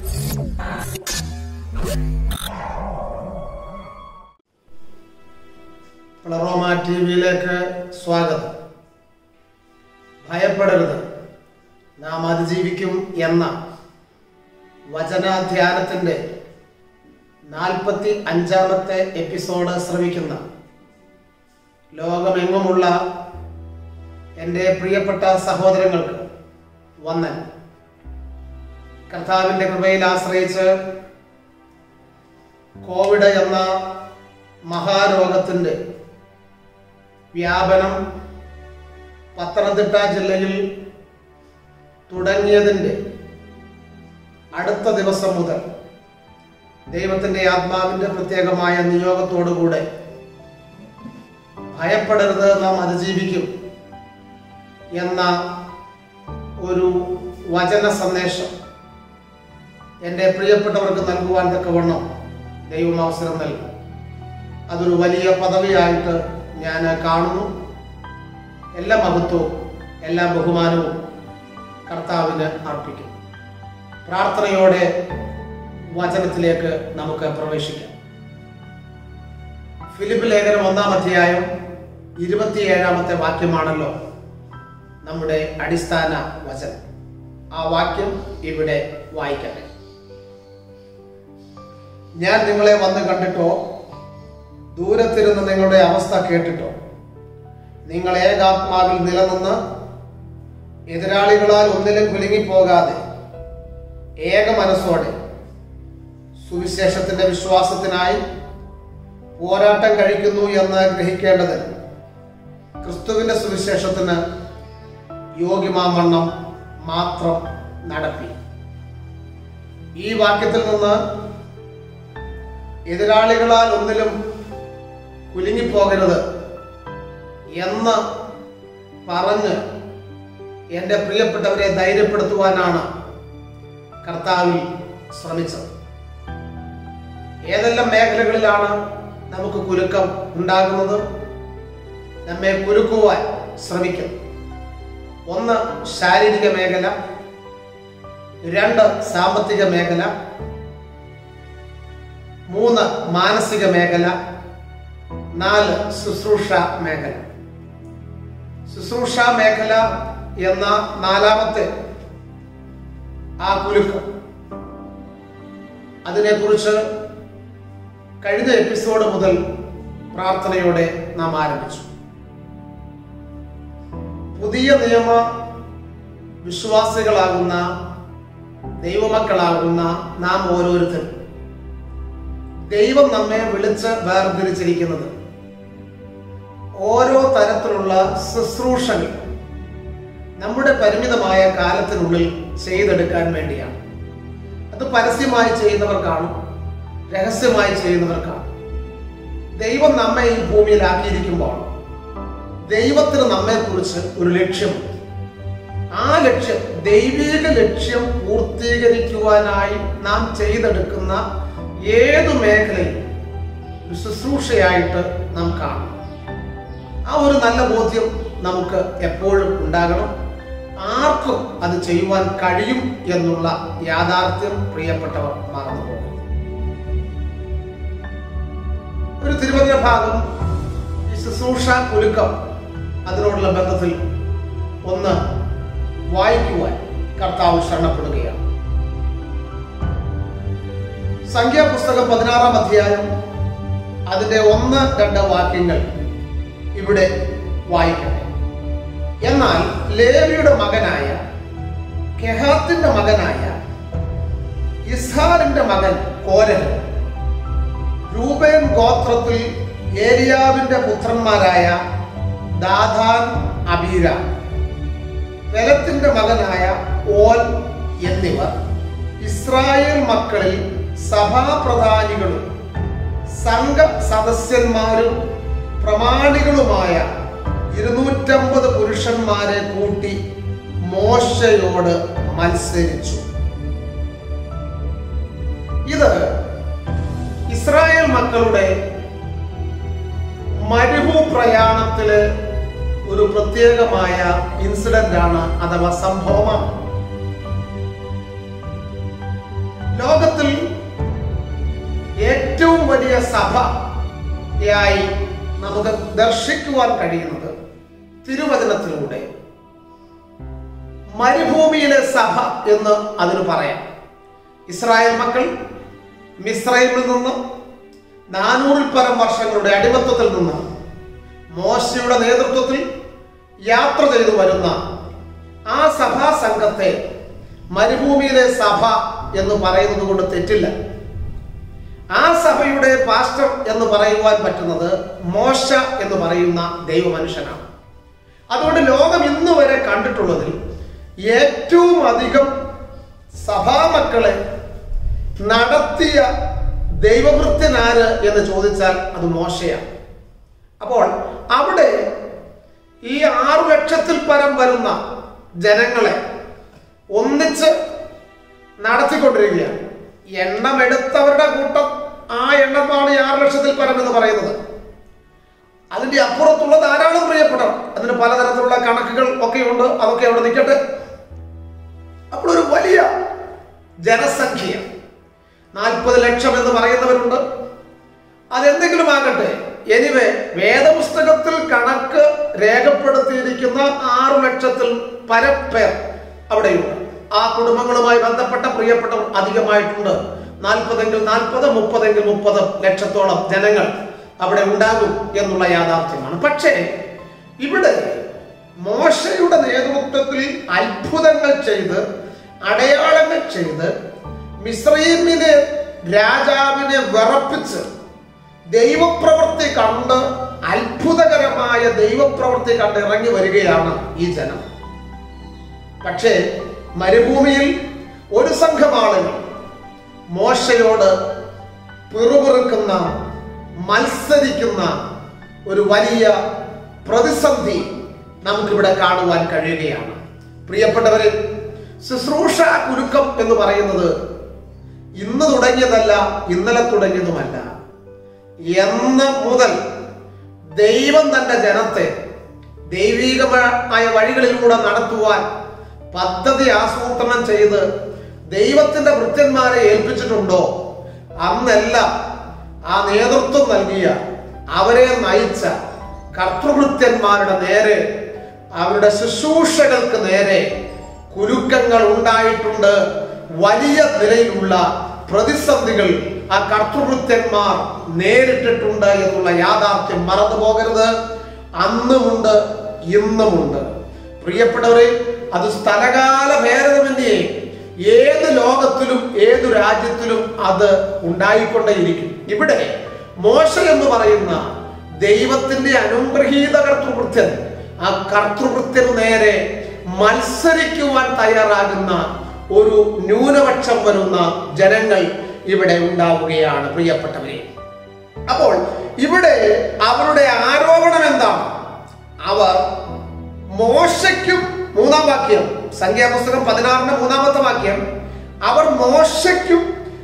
പ്ലറോമ T വിയിലേക്ക് സ്വാഗതം ഭയപ്പെടരുത് നാം അതിജീവിക്കും എന്ന വചനാധ്യാനത്തിൻ്റെ നാൽപ്പത്തി അഞ്ചാമത്തെ എപ്പിസോഡ് ശ്രമിക്കുന്ന ലോകമെങ്ങുമുള്ള എൻ്റെ പ്രിയപ്പെട്ട സഹോദരങ്ങൾക്ക് വന്നൻ കർത്താവിൻ്റെ കൃപയിൽ ആശ്രയിച്ച് കോവിഡ് എന്ന മഹാരോഗത്തിൻ്റെ വ്യാപനം പത്തനംതിട്ട ജില്ലയിൽ തുടങ്ങിയതിൻ്റെ അടുത്ത ദിവസം മുതൽ ദൈവത്തിൻ്റെ ആത്മാവിൻ്റെ പ്രത്യേകമായ നിയോഗത്തോടുകൂടെ ഭയപ്പെടരുത് നാം അതിജീവിക്കും എന്ന ഒരു വചന സന്ദേശം എൻ്റെ പ്രിയപ്പെട്ടവർക്ക് നൽകുവാൻ തക്കവണ്ണം ദൈവം അവസരം നൽകും അതൊരു വലിയ പദവിയായിട്ട് ഞാൻ കാണുന്നു എല്ലാ മഹത്വവും എല്ലാ ബഹുമാനവും കർത്താവിന് അർപ്പിക്കും പ്രാർത്ഥനയോടെ വചനത്തിലേക്ക് നമുക്ക് പ്രവേശിക്കാം ഫിലിപ്പ് ലേഖനം ഒന്നാം അധ്യായം ഇരുപത്തിയേഴാമത്തെ വാക്യമാണല്ലോ നമ്മുടെ അടിസ്ഥാന വചനം ആ വാക്യം ഇവിടെ വായിക്കട്ടെ ഞാൻ നിങ്ങളെ വന്ന് കണ്ടിട്ടോ ദൂരത്തിരുന്ന് നിങ്ങളുടെ അവസ്ഥ കേട്ടിട്ടോ നിങ്ങൾ ഏകാത്മാവിൽ നിലനിന്ന് എതിരാളികളാൽ ഒന്നിലും കുലുങ്ങിപ്പോകാതെ ഏക മനസ്സോടെ സുവിശേഷത്തിന്റെ വിശ്വാസത്തിനായി പോരാട്ടം കഴിക്കുന്നു എന്ന് ഗ്രഹിക്കേണ്ടത് ക്രിസ്തുവിന്റെ സുവിശേഷത്തിന് യോഗ്യമാവണ്ണം മാത്രം നടത്തി ഈ വാക്യത്തിൽ നിന്ന് എതിരാളികളാൽ ഒന്നിലും കുലുങ്ങിപ്പോകരുത് എന്ന് പറഞ്ഞ് എൻ്റെ പ്രിയപ്പെട്ടവരെ ധൈര്യപ്പെടുത്തുവാനാണ് കർത്താവിൽ ശ്രമിച്ചത് ഏതെല്ലാം മേഖലകളിലാണ് നമുക്ക് കുലുക്കം ഉണ്ടാകുന്നത് നമ്മെ കുലുക്കുവാൻ ശ്രമിക്കും ഒന്ന് ശാരീരിക മേഖല രണ്ട് സാമ്പത്തിക മേഖല മൂന്ന് മാനസിക മേഖല നാല് ശുശ്രൂഷ മേഖല ശുശ്രൂഷ മേഖല എന്ന നാലാമത്തെ ആ കുലുക്കം അതിനെക്കുറിച്ച് കഴിഞ്ഞ എപ്പിസോഡ് മുതൽ പ്രാർത്ഥനയോടെ നാം ആരംഭിച്ചു പുതിയ നിയമ വിശ്വാസികളാകുന്ന ദൈവമക്കളാകുന്ന നാം ഓരോരുത്തരും ദൈവം നമ്മെ വിളിച്ച് വേർതിരിച്ചിരിക്കുന്നത് ഓരോ തരത്തിലുള്ള ശുശ്രൂഷകൾ നമ്മുടെ പരിമിതമായ കാലത്തിനുള്ളിൽ ചെയ്തെടുക്കാൻ വേണ്ടിയാണ് അത് പരസ്യമായി ചെയ്യുന്നവർ കാണും രഹസ്യമായി ചെയ്യുന്നവർ കാണും ദൈവം നമ്മെ ഈ ഭൂമിയിലാക്കിയിരിക്കുമ്പോൾ ദൈവത്തിന് നമ്മെക്കുറിച്ച് ഒരു ലക്ഷ്യമുണ്ട് ആ ലക്ഷ്യം ദൈവിക ലക്ഷ്യം പൂർത്തീകരിക്കുവാനായി നാം ചെയ്തെടുക്കുന്ന ഏതു മേഖലയും ഒരു ശുശ്രൂഷയായിട്ട് നാം കാണും ആ ഒരു നല്ല ബോധ്യം നമുക്ക് എപ്പോഴും ഉണ്ടാകണം ആർക്കും അത് ചെയ്യുവാൻ കഴിയും എന്നുള്ള യാഥാർത്ഥ്യം പ്രിയപ്പെട്ടവർ മറന്നു പോകും ഒരു തിരുവചന ഭാഗം ഈ ശുശ്രൂഷ കുലുക്കം അതിനോടുള്ള ബന്ധത്തിൽ ഒന്ന് വായിക്കുവാൻ കർത്താവ് ശരണപ്പെടുകയാണ് സംഖ്യാപുസ്തകം പതിനാറാം അധ്യായം അതിന്റെ ഒന്ന് രണ്ട് വാക്യങ്ങൾ ഇവിടെ വായിക്കട്ടെ എന്നാൽ ലേവിയുടെ മകനായ കെഹാത്തിന്റെ മകനായ ഇസ്ഹാറിന്റെ മകൻ കോരൻ രൂപേൻ ഗോത്രത്തിൽ ഏരിയാവിന്റെ പുത്രന്മാരായ ദാധാൻ അബീര പെലത്തിന്റെ മകനായ ഓൽ എന്നിവർ ഇസ്രായേൽ മക്കളിൽ സഭാപ്രധാനികളും സംഘ സദസ്യന്മാരും പ്രമാണികളുമായ ഇരുന്നൂറ്റമ്പത് പുരുഷന്മാരെ കൂട്ടി മോശയോട് മത്സരിച്ചു ഇത് ഇസ്രായേൽ മക്കളുടെ മരുഭൂ പ്രയാണത്തില് ഒരു പ്രത്യേകമായ ഇൻസിഡന്റ് ആണ് അഥവാ സംഭവമാണ് ലോകത്തിൽ ഏറ്റവും വലിയ സഭയായി നമുക്ക് ദർശിക്കുവാൻ കഴിയുന്നത് തിരുവചനത്തിലൂടെ മരുഭൂമിയിലെ സഭ എന്ന് അതിന് പറയാം ഇസ്രായേൽ മക്കൾ മിസ്രൈമിൽ നിന്ന് നാനൂറിൽ പരം വർഷങ്ങളുടെ അടിമത്തത്തിൽ നിന്ന് മോശയുടെ നേതൃത്വത്തിൽ യാത്ര ചെയ്തു വരുന്ന ആ സഭാ സംഘത്തെ മരുഭൂമിയിലെ സഭ എന്ന് പറയുന്നത് കൊണ്ട് തെറ്റില്ല ആ സഭയുടെ പാസ്റ്റർ എന്ന് പറയുവാൻ പറ്റുന്നത് മോശ എന്ന് പറയുന്ന ദൈവമനുഷ്യനാണ് അതുകൊണ്ട് ലോകം ഇന്ന് വരെ കണ്ടിട്ടുള്ളതിൽ ഏറ്റവും അധികം സഭാമക്കളെ നടത്തിയ ദൈവവൃത്യനാര് എന്ന് ചോദിച്ചാൽ അത് മോശയാണ് അപ്പോൾ അവിടെ ഈ ആറു ലക്ഷത്തിൽ പരം വരുന്ന ജനങ്ങളെ ഒന്നിച്ച് നടത്തിക്കൊണ്ടിരിക്കുകയാണ് എണ്ണമെടുത്തവരുടെ കൂട്ടം ആ എണ്ണമാണ് ഈ ആറ് ലക്ഷത്തിൽ പരം എന്ന് പറയുന്നത് അതിന്റെ അപ്പുറത്തുള്ള ധാരാളം പ്രിയപ്പെടണം അതിന് പലതരത്തിലുള്ള കണക്കുകൾ ഒക്കെ ഉണ്ട് അതൊക്കെ അവിടെ നിൽക്കട്ടെ അപ്പോൾ ഒരു വലിയ ജനസംഖ്യ നാൽപ്പത് ലക്ഷം എന്ന് പറയുന്നവരുണ്ട് അതെന്തെങ്കിലും ആകട്ടെ എനിവേ വേദപുസ്തകത്തിൽ കണക്ക് രേഖപ്പെടുത്തിയിരിക്കുന്ന ആറു ലക്ഷത്തിൽ പരപ്പേർ അവിടെയുണ്ട് ആ കുടുംബങ്ങളുമായി ബന്ധപ്പെട്ട പ്രിയപ്പെട്ടവർ അധികമായിട്ടുണ്ട് നാൽപ്പതെങ്കിൽ നാൽപ്പത് മുപ്പതെങ്കിൽ മുപ്പത് ലക്ഷത്തോളം ജനങ്ങൾ അവിടെ ഉണ്ടാകും എന്നുള്ള യാഥാർത്ഥ്യമാണ് പക്ഷേ ഇവിടെ മോശയുടെ നേതൃത്വത്തിൽ അത്ഭുതങ്ങൾ ചെയ്ത് അടയാളങ്ങൾ ചെയ്ത് മിശ്രീമിനെ രാജാവിനെ വിറപ്പിച്ച് ദൈവപ്രവൃത്തി കണ്ട് അത്ഭുതകരമായ ദൈവപ്രവൃത്തി കണ്ട് ഇറങ്ങി വരികയാണ് ഈ ജനം പക്ഷേ മരുഭൂമിയിൽ ഒരു സംഘം ആളുകൾ മോശയോട് പിറുപിറുക്കുന്ന മത്സരിക്കുന്ന ഒരു വലിയ പ്രതിസന്ധി നമുക്കിവിടെ കാണുവാൻ കഴിയുകയാണ് പ്രിയപ്പെട്ടവരെ ശുശ്രൂഷ കുരുക്കം എന്ന് പറയുന്നത് ഇന്ന് തുടങ്ങിയതല്ല ഇന്നലെ തുടങ്ങിയതുമല്ല എന്ന് മുതൽ ദൈവം തന്റെ ജനത്തെ ദൈവീകമായ വഴികളിലൂടെ നടത്തുവാൻ പദ്ധതി ആസൂത്രണം ചെയ്ത് ദൈവത്തിന്റെ വൃത്യന്മാരെ ഏൽപ്പിച്ചിട്ടുണ്ടോ അന്നെല്ലാം ആ നേതൃത്വം നൽകിയ അവരെ നയിച്ച കർത്തൃവൃത്യന്മാരുടെ നേരെ അവരുടെ ശുശ്രൂഷകൾക്ക് നേരെ കുരുക്കങ്ങൾ ഉണ്ടായിട്ടുണ്ട് വലിയ നിലയിലുള്ള പ്രതിസന്ധികൾ ആ കർത്തൃവൃത്യന്മാർ നേരിട്ടിട്ടുണ്ട് എന്നുള്ള യാഥാർത്ഥ്യം മറന്നു പോകരുത് അന്നുമുണ്ട് ഇന്നുമുണ്ട് പ്രിയപ്പെട്ടവരെ അത് സ്ഥലകാല ഭേദമന്യേ ഏത് ലോകത്തിലും ഏതു രാജ്യത്തിലും അത് ഉണ്ടായിക്കൊണ്ടേയിരിക്കും ഇവിടെ മോശ എന്ന് പറയുന്ന ദൈവത്തിന്റെ അനുഗ്രഹീത കർത്തൃവൃത്യൻ ആ കർത്തൃവൃത്യന് നേരെ മത്സരിക്കുവാൻ തയ്യാറാകുന്ന ഒരു ന്യൂനപക്ഷം വരുന്ന ജനങ്ങൾ ഇവിടെ ഉണ്ടാവുകയാണ് പ്രിയപ്പെട്ടവരെ അപ്പോൾ ഇവിടെ അവരുടെ ആരോപണം എന്താണ് അവർ മോശയ്ക്കും മൂന്നാം വാക്യം സംഖ്യാപുസ്തകം പതിനാറിന്റെ മൂന്നാമത്തെ വാക്യം അവർ മോശയ്ക്കും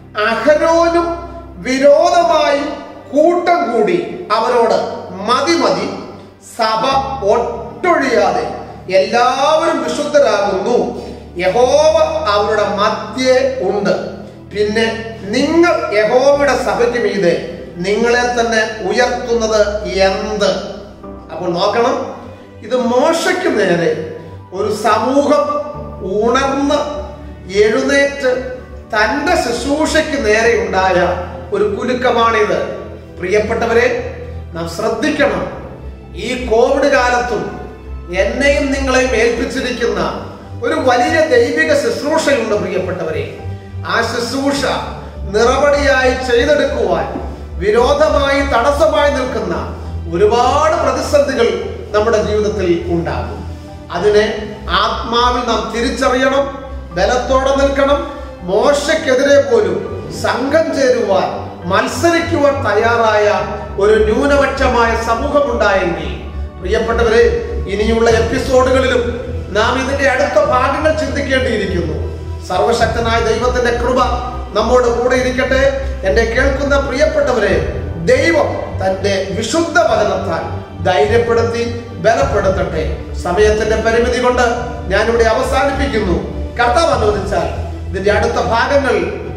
അഹരോനും വിരോധമായി കൂട്ടം കൂടി അവരോട് മതി മതി സഭ ഒട്ടൊഴിയാതെ എല്ലാവരും വിശുദ്ധരാകുന്നു യഹോവ അവരുടെ മധ്യേ ഉണ്ട് പിന്നെ നിങ്ങൾ യഹോവയുടെ സഭയ്ക്ക് മീതെ നിങ്ങളെ തന്നെ ഉയർത്തുന്നത് എന്ത് അപ്പോൾ നോക്കണം ഇത് മോശയ്ക്ക് നേരെ ഒരു സമൂഹം ഉണർന്ന് എഴുന്നേറ്റ് തന്റെ ശുശ്രൂഷയ്ക്ക് നേരെ ഉണ്ടായ ഒരു കുലുക്കമാണിത് പ്രിയപ്പെട്ടവരെ നാം ശ്രദ്ധിക്കണം ഈ കോവിഡ് കാലത്തും എന്നെയും നിങ്ങളെയും ഏൽപ്പിച്ചിരിക്കുന്ന ഒരു വലിയ ദൈവിക ശുശ്രൂഷയുണ്ട് പ്രിയപ്പെട്ടവരെ ആ ശുശ്രൂഷ നിറപടിയായി ചെയ്തെടുക്കുവാൻ വിരോധമായി തടസ്സമായി നിൽക്കുന്ന ഒരുപാട് പ്രതിസന്ധികൾ നമ്മുടെ ജീവിതത്തിൽ ഉണ്ടാകും അതിനെ ആത്മാവിൽ നാം തിരിച്ചറിയണം ബലത്തോടെ നിൽക്കണം മോശക്കെതിരെ പോലും സംഘം ചേരുവാൻ മത്സരിക്കുവാൻ തയ്യാറായ ഒരു ന്യൂനപക്ഷമായ സമൂഹമുണ്ടായെങ്കിൽ പ്രിയപ്പെട്ടവരെ ഇനിയുള്ള എപ്പിസോഡുകളിലും നാം ഇതിന്റെ അടുത്ത ഭാഗങ്ങൾ ചിന്തിക്കേണ്ടിയിരിക്കുന്നു സർവശക്തനായ ദൈവത്തിന്റെ കൃപ നമ്മോട് കൂടെ ഇരിക്കട്ടെ എന്നെ കേൾക്കുന്ന പ്രിയപ്പെട്ടവരെ ദൈവം തന്റെ വിശുദ്ധ വചനത്താൽ ധൈര്യപ്പെടുത്തി ബലപ്പെടുത്തട്ടെ സമയത്തിന്റെ പരിമിതി കൊണ്ട് ഞാനിവിടെ അവസാനിപ്പിക്കുന്നു കർത്താവ് അനുവദിച്ചാൽ ഇതിന്റെ അടുത്ത ഭാഗങ്ങൾ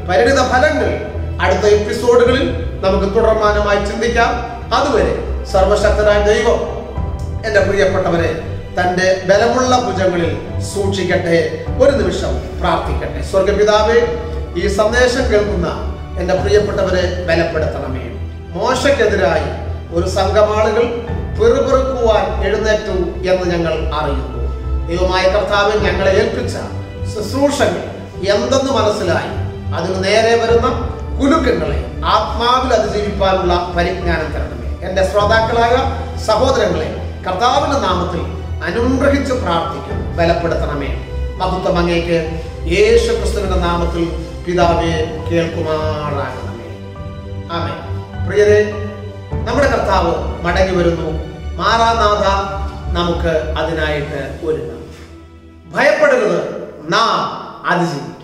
പരിണിത ഫലങ്ങൾ അടുത്ത എപ്പിസോഡുകളിൽ നമുക്ക് തുടർമാനമായി ചിന്തിക്കാം അതുവരെ സർവശക്തനായ ദൈവം എൻ്റെ പ്രിയപ്പെട്ടവരെ തൻ്റെ ബലമുള്ള ഭുജങ്ങളിൽ സൂക്ഷിക്കട്ടെ ഒരു നിമിഷം പ്രാർത്ഥിക്കട്ടെ സ്വർഗപിതാവേ ഈ സന്ദേശം കേൾക്കുന്ന എൻ്റെ പ്രിയപ്പെട്ടവരെ ബലപ്പെടുത്തണമേ മോശക്കെതിരായി ഒരു സംഘമാളുകൾ പിറുപിറുക്കുവാൻ എഴുന്നേറ്റു എന്ന് ഞങ്ങൾ അറിയുന്നു ദൈവമായ കർത്താവ് ഞങ്ങളെ ഏൽപ്പിച്ച ശുശ്രൂഷകൾ എന്തെന്ന് മനസ്സിലായി അതിന് നേരെ വരുന്ന കുലുക്കങ്ങളെ ആത്മാവിൽ അതിജീവിപ്പാനുള്ള പരിജ്ഞാനം തരണമേ എൻ്റെ ശ്രോതാക്കളായ സഹോദരങ്ങളെ കർത്താവിന്റെ നാമത്തിൽ അനുഗ്രഹിച്ച് പ്രാർത്ഥിക്കുന്നു ബലപ്പെടുത്തണമേ മഹത്വം അങ്ങേക്ക് യേശു ക്രിസ്തുവിന്റെ നാമത്തിൽ പിതാവെ കേൾക്കുമാറാകണമേ ആമേ പ്രിയരെ നമ്മുടെ കർത്താവ് മടങ്ങി വരുന്നു മാറാനാഥ നമുക്ക് അതിനായിട്ട് ഒരുങ്ങാം ഭയപ്പെടരുത് നാം അതിജീവിക്കും